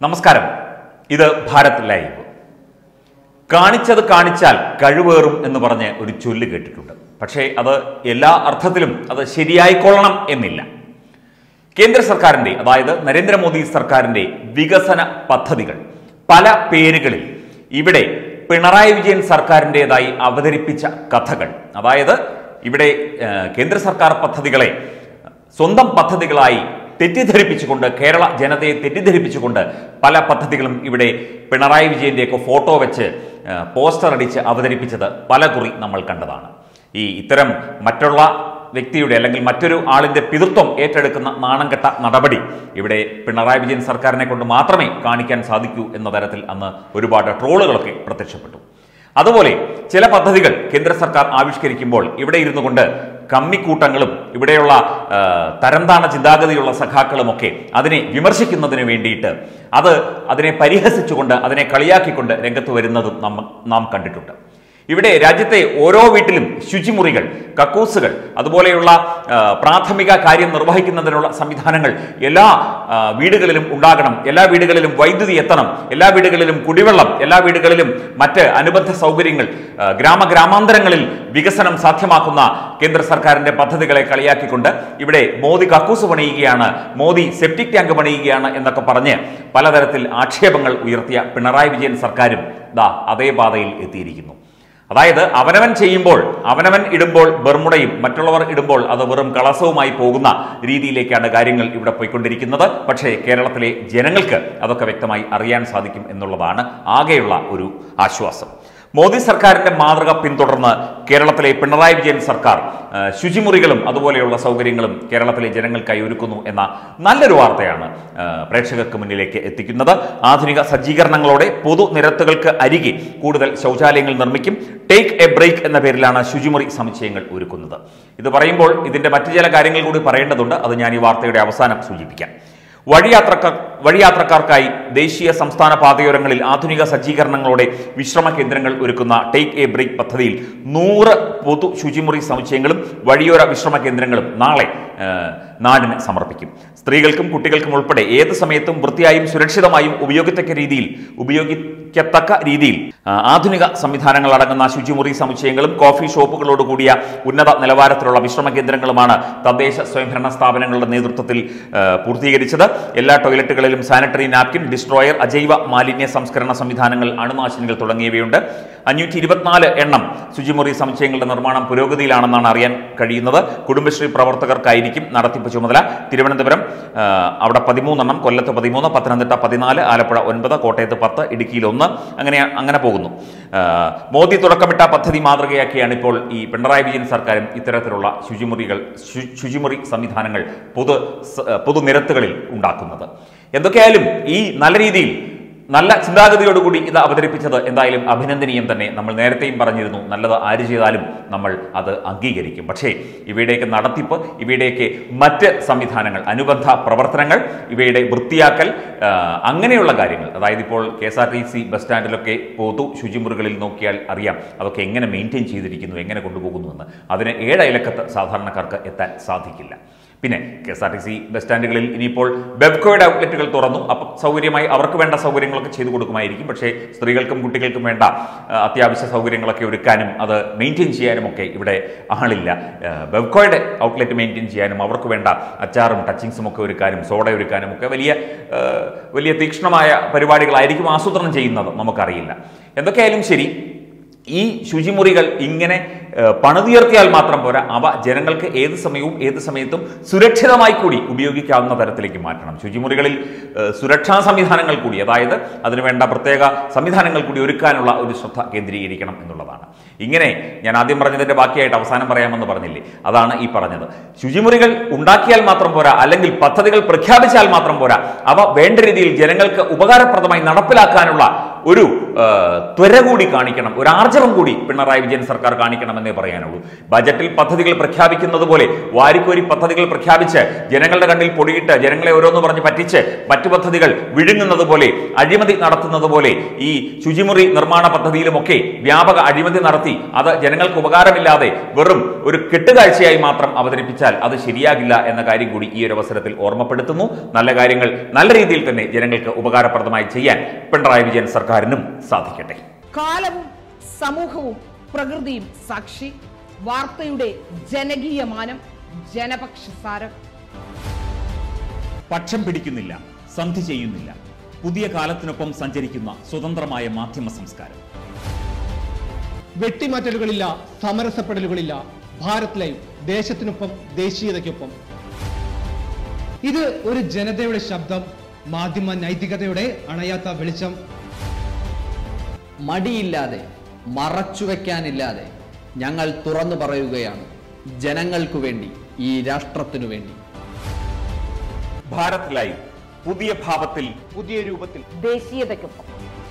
നമസ്കാരം ഇത് ഭാരത് ലൈവ് കാണിച്ചത് കാണിച്ചാൽ കഴിവേറും എന്ന് പറഞ്ഞ് ഒരു ചൊല്ല് കേട്ടിട്ടുണ്ട് പക്ഷേ അത് എല്ലാ അർത്ഥത്തിലും അത് ശരിയായിക്കൊള്ളണം എന്നില്ല കേന്ദ്ര സർക്കാരിന്റെ അതായത് നരേന്ദ്രമോദി സർക്കാരിന്റെ വികസന പദ്ധതികൾ പല പേരുകളിൽ ഇവിടെ പിണറായി വിജയൻ സർക്കാരിൻ്റെതായി അവതരിപ്പിച്ച കഥകൾ അതായത് ഇവിടെ ഏഹ്, കേന്ദ്ര സർക്കാർ പദ്ധതികളെ സ്വന്തം പദ്ധതികളായി തെറ്റിദ്ധരിപ്പിച്ചുകൊണ്ട് കേരള ജനതയെ തെറ്റിദ്ധരിപ്പിച്ചുകൊണ്ട് പല പദ്ധതികളും ഇവിടെ പിണറായി വിജയന്റെയൊക്കെ ഫോട്ടോ വെച്ച് ഏഹ്, പോസ്റ്റർ അടിച്ച് അവതരിപ്പിച്ചത് പലകുറി നമ്മൾ കണ്ടതാണ് ഈ ഇത്തരം മറ്റുള്ള വ്യക്തിയുടെ അല്ലെങ്കിൽ മറ്റൊരു ആളിന്റെ പിതൃത്വം ഏറ്റെടുക്കുന്ന നാണംകെട്ട നടപടി ഇവിടെ പിണറായി വിജയൻ സർക്കാരിനെ കൊണ്ട് മാത്രമേ കാണിക്കാൻ സാധിക്കൂ എന്ന തരത്തിൽ അന്ന് ഒരുപാട് ട്രോളുകളൊക്കെ പ്രത്യക്ഷപ്പെട്ടു അതുപോലെ ചില പദ്ധതികൾ കേന്ദ്ര സർക്കാർ ആവിഷ്കരിക്കുമ്പോൾ ഇവിടെ ഇരുന്നു കൊണ്ട് കമ്മിക്കൂട്ടങ്ങളും ഇവിടെയുള്ള ആ, തരംതാണ ചിന്താഗതിയുള്ള സഖാക്കളുമൊക്കെ അതിനെ വിമർശിക്കുന്നതിന് വേണ്ടിയിട്ട് അത് അതിനെ പരിഹസിച്ചുകൊണ്ട് അതിനെ കളിയാക്കിക്കൊണ്ട് രംഗത്ത് വരുന്നതും നാം നാം കണ്ടിട്ടുണ്ട് ഇവിടെ രാജ്യത്തെ ഓരോ വീട്ടിലും ശുചിമുറികൾ കക്കൂസുകൾ അതുപോലെയുള്ള ആ, പ്രാഥമിക കാര്യം നിർവഹിക്കുന്നതിനുള്ള സംവിധാനങ്ങൾ എല്ലാ ആ, വീടുകളിലും ഉണ്ടാകണം എല്ലാ വീടുകളിലും വൈദ്യുതി എത്തണം എല്ലാ വീടുകളിലും കുടിവെള്ളം എല്ലാ വീടുകളിലും മറ്റ് അനുബന്ധ സൗകര്യങ്ങൾ ആ, ഗ്രാമ ഗ്രാമാന്തരങ്ങളിൽ വികസനം സാധ്യമാക്കുന്ന കേന്ദ്ര സർക്കാരിന്റെ പദ്ധതികളെ കളിയാക്കിക്കൊണ്ട് ഇവിടെ മോദി കക്കൂസ് പണിയുകയാണ് മോദി സെപ്റ്റിക് ടാങ്ക് പണിയുകയാണ് എന്നൊക്കെ പറഞ്ഞ് പലതരത്തിൽ ആക്ഷേപങ്ങൾ ഉയർത്തിയ പിണറായി വിജയൻ സർക്കാരും ദാ അതേ പാതയിൽ എത്തിയിരിക്കുന്നു അതായത് അവനവൻ ചെയ്യുമ്പോൾ അവനവൻ ഇടുമ്പോൾ ബർമുടയും മറ്റുള്ളവർ ഇടുമ്പോൾ അത് വെറും കളസവുമായി പോകുന്ന രീതിയിലേക്കാണ് കാര്യങ്ങൾ ഇവിടെ പോയിക്കൊണ്ടിരിക്കുന്നത് പക്ഷേ കേരളത്തിലെ ജനങ്ങൾക്ക് അതൊക്കെ വ്യക്തമായി അറിയാൻ സാധിക്കും എന്നുള്ളതാണ് ആകെയുള്ള ഒരു ആശ്വാസം മോദി സർക്കാരിന്റെ മാതൃക പിന്തുടർന്ന് കേരളത്തിലെ പിണറായി വിജയൻ സർക്കാർ ആ, ശുചിമുറികളും അതുപോലെയുള്ള സൗകര്യങ്ങളും കേരളത്തിലെ ജനങ്ങൾക്കായി ഒരുക്കുന്നു എന്ന നല്ലൊരു വാർത്തയാണ് ആ, പ്രേക്ഷകർക്ക് മുന്നിലേക്ക് എത്തിക്കുന്നത് ആധുനിക സജ്ജീകരണങ്ങളോടെ പൊതുനിരത്തുകൾക്ക് അരികെ കൂടുതൽ ശൗചാലയങ്ങൾ നിർമ്മിക്കും ടേക്ക് എ ബ്രേക്ക് എന്ന പേരിലാണ് ശുചിമുറി സമുച്ചയങ്ങൾ ഒരുക്കുന്നത് ഇത് പറയുമ്പോൾ ഇതിന്റെ മറ്റു ചില കാര്യങ്ങൾ കൂടി പറയേണ്ടതുണ്ട് അത് ഞാൻ ഈ വാർത്തയുടെ അവസാനം സൂചിപ്പിക്കാം വഴിയാത്രക്കാർ വഴിയാത്രക്കാർക്കായി ദേശീയ സംസ്ഥാന പാതയോരങ്ങളിൽ ആധുനിക സജ്ജീകരണങ്ങളോടെ വിശ്രമ കേന്ദ്രങ്ങൾ ഒരുക്കുന്ന ടേക്ക് എ ബ്രേക്ക് പദ്ധതിയിൽ നൂറ് പൊതു ശുചിമുറി സമുച്ചയങ്ങളും വഴിയോര വിശ്രമ കേന്ദ്രങ്ങളും നാളെ ആ, നാടിന് സമർപ്പിക്കും സ്ത്രീകൾക്കും കുട്ടികൾക്കും ഉൾപ്പെടെ ഏത് സമയത്തും വൃത്തിയായും സുരക്ഷിതമായും ഉപയോഗിക്കത്തക്ക രീതിയിൽ ഉപയോഗിക്കത്തക്ക രീതിയിൽ ആ, ആധുനിക സംവിധാനങ്ങൾ അടങ്ങുന്ന ശുചിമുറി സമുച്ചയങ്ങളും കോഫി ഷോപ്പുകളോട് കൂടിയ ഉന്നത നിലവാരത്തിലുള്ള വിശ്രമ കേന്ദ്രങ്ങളുമാണ് തദ്ദേശ സ്വയംഭരണ സ്ഥാപനങ്ങളുടെ നേതൃത്വത്തിൽ ആ, പൂർത്തീകരിച്ചത് എല്ലാ ടോയ്ലറ്റുകളിലും സാനിറ്ററി നാപ്കിൻ ഡിസ്ട്രോയർ അജൈവ മാലിന്യ സംസ്കരണ സംവിധാനങ്ങൾ അണുനാശിനികൾ തുടങ്ങിയവയുണ്ട് അഞ്ഞൂറ്റി ഇരുപത്തിനാല് എണ്ണം ശുചിമുറി സമുച്ചയങ്ങളുടെ നിർമ്മാണം പുരോഗതിയിലാണെന്നാണ് അറിയാൻ കഴിയുന്നത് കുടുംബശ്രീ പ്രവർത്തകർക്കായിരിക്കും നടത്തിപ്പ് ചുമതല തിരുവനന്തപുരം ആ, അവിടെ പതിമൂന്നെണ്ണം കൊല്ലത്ത് പതിമൂന്ന് പത്തനംതിട്ട പതിനാല് ആലപ്പുഴ ഒൻപത് കോട്ടയത്ത് പത്ത് ഇടുക്കിയിൽ ഒന്ന് അങ്ങനെ അങ്ങനെ പോകുന്നു ആ, മോദി തുടക്കമിട്ട പദ്ധതി മാതൃകയാക്കിയാണ് ഇപ്പോൾ ഈ പിണറായി വിജയൻ സർക്കാരും ഇത്തരത്തിലുള്ള ശുചിമുറികൾ ശു- ശുചിമുറി സംവിധാനങ്ങൾ പൊതു സ- പൊതുനിരത്തുകളിൽ ഉണ്ടാക്കുന്നത് എന്തൊക്കെയായാലും ഈ നല്ല രീതിയിൽ നല്ല ചിന്താഗതിയോടുകൂടി ഇത് അവതരിപ്പിച്ചത് എന്തായാലും അഭിനന്ദനീയം തന്നെ നമ്മൾ നേരത്തെയും പറഞ്ഞിരുന്നു നല്ലത് ആര് ചെയ്താലും നമ്മൾ അത് അംഗീകരിക്കും പക്ഷേ ഇവയുടെയൊക്കെ നടത്തിപ്പ് ഇവയുടെയൊക്കെ മറ്റ് സംവിധാനങ്ങൾ അനുബന്ധ പ്രവർത്തനങ്ങൾ ഇവയുടെ വൃത്തിയാക്കൽ ആ, അങ്ങനെയുള്ള കാര്യങ്ങൾ അതായത് ഇപ്പോൾ K S R T C bus സ്റ്റാൻഡിലൊക്കെ പൊതു ശുചിമുറികളിൽ നോക്കിയാൽ അറിയാം അതൊക്കെ എങ്ങനെ മെയിൻറ്റെയിൻ ചെയ്തിരിക്കുന്നു എങ്ങനെ കൊണ്ടുപോകുന്നു എന്ന് അതിന് ഏഴ് അയലക്കത്ത് സാധാരണക്കാർക്ക് എത്താൻ സാധിക്കില്ല പിന്നെ K S R T C bus സ്റ്റാൻഡുകളിൽ ഇനിയിപ്പോൾ വെബ്കോയുടെ ഔട്ട്ലെറ്റുകൾ തുറന്നു അപ്പം സൗകര്യമായി അവർക്ക് വേണ്ട സൗകര്യങ്ങളൊക്കെ ചെയ്തു കൊടുക്കുമായിരിക്കും പക്ഷേ സ്ത്രീകൾക്കും കുട്ടികൾക്കും വേണ്ട ആ, അത്യാവശ്യ സൗകര്യങ്ങളൊക്കെ ഒരുക്കാനും അത് മെയിൻറ്റെയിൻ ചെയ്യാനും ഒക്കെ ഇവിടെ ആളില്ല ആ, വെബ്കോയുടെ ഔട്ട്ലെറ്റ് മെയിൻറ്റെയിൻ ചെയ്യാനും അവർക്ക് വേണ്ട അച്ചാറും ടച്ചിങ്സും ഒക്കെ ഒരുക്കാനും സോഡ ഒരുക്കാനും ഒക്കെ വലിയ ആ, വലിയ തീക്ഷ്ണമായ പരിപാടികളായിരിക്കും ആസൂത്രണം ചെയ്യുന്നത് നമുക്കറിയില്ല എന്തൊക്കെയായാലും ശരി ഈ ശുചിമുറികൾ ഇങ്ങനെ ഏഹ്, പണിതുയർത്തിയാൽ മാത്രം പോരാ അവ ജനങ്ങൾക്ക് ഏത് സമയവും ഏത് സമയത്തും സുരക്ഷിതമായി കൂടി ഉപയോഗിക്കാവുന്ന തരത്തിലേക്ക് മാറ്റണം ശുചിമുറികളിൽ ഏഹ്, സുരക്ഷാ സംവിധാനങ്ങൾ കൂടി അതായത് അതിനുവേണ്ട പ്രത്യേക സംവിധാനങ്ങൾ കൂടി ഒരുക്കാനുള്ള ഒരു ശ്രദ്ധ കേന്ദ്രീകരിക്കണം എന്നുള്ളതാണ് ഇങ്ങനെ ഞാൻ ആദ്യം പറഞ്ഞതിന്റെ ബാക്കിയായിട്ട് അവസാനം പറയാമെന്ന് പറഞ്ഞില്ലേ അതാണ് ഈ പറഞ്ഞത് ശുചിമുറികൾ ഉണ്ടാക്കിയാൽ മാത്രം പോരാ അല്ലെങ്കിൽ പദ്ധതികൾ പ്രഖ്യാപിച്ചാൽ മാത്രം പോരാ അവ വേണ്ട രീതിയിൽ ജനങ്ങൾക്ക് ഉപകാരപ്രദമായി നടപ്പിലാക്കാനുള്ള ഒരു ആ, ത്വര കൂടി കാണിക്കണം ഒരു ആർജവം കൂടി പിണറായി വിജയൻ സർക്കാർ കാണിക്കണമെന്നേ പറയാനുള്ളൂ ബജറ്റിൽ പദ്ധതികൾ പ്രഖ്യാപിക്കുന്നത് പോലെ വാരിക്കോരി പദ്ധതികൾ പ്രഖ്യാപിച്ച് ജനങ്ങളുടെ കണ്ണിൽ പൊടിയിട്ട് ജനങ്ങളെ ഓരോന്ന് പറഞ്ഞ് പറ്റിച്ച് മറ്റു പദ്ധതികൾ വിഴുങ്ങുന്നത് പോലെ അഴിമതി നടത്തുന്നത് പോലെ ഈ ശുചിമുറി നിർമ്മാണ പദ്ധതിയിലുമൊക്കെ വ്യാപക അഴിമതി നടത്തി അത് ജനങ്ങൾക്ക് ഉപകാരമില്ലാതെ വെറും ഒരു കെട്ടുകാഴ്ചയായി മാത്രം അവതരിപ്പിച്ചാൽ അത് ശരിയാകില്ല എന്ന കാര്യം കൂടി ഈ ഒരു അവസരത്തിൽ ഓർമ്മപ്പെടുത്തുന്നു നല്ല കാര്യങ്ങൾ നല്ല രീതിയിൽ തന്നെ ജനങ്ങൾക്ക് ഉപകാരപ്രദമായി ചെയ്യാൻ പിണറായി വിജയൻ സർക്കാരിനും സാധിക്കട്ടെ കാലവും സമൂഹവും പ്രകൃതിയും സാക്ഷി വാർത്തയുടെ ജനകീയമാനം ജനപക്ഷസാരം പക്ഷം പിടിക്കുന്നില്ല സന്ധി ചെയ്യുന്നില്ല പുതിയ കാലത്തിനൊപ്പം സഞ്ചരിക്കുന്ന സ്വതന്ത്രമായ മാധ്യമ സംസ്കാരം വെട്ടിമാറ്റലുകളില്ല സമരസപ്പെടലുകളില്ല ഭാരത് ലൈവ് ദേശത്തിനൊപ്പം ദേശീയതയ്ക്കൊപ്പം ഇത് ഒരു ജനതയുടെ ശബ്ദം മാധ്യമ നൈതികതയുടെ അണയാത്ത വെളിച്ചം മടിയില്ലാതെ മറച്ചുവെക്കാനില്ലാതെ ഞങ്ങൾ തുറന്നു പറയുകയാണ് ജനങ്ങൾക്കു വേണ്ടി ഈ രാഷ്ട്രത്തിനു വേണ്ടി ഭാരത് ലൈവ് പുതിയ ഭാവത്തിൽ പുതിയ രൂപത്തിൽ ദേശീയതയ്ക്കൊപ്പം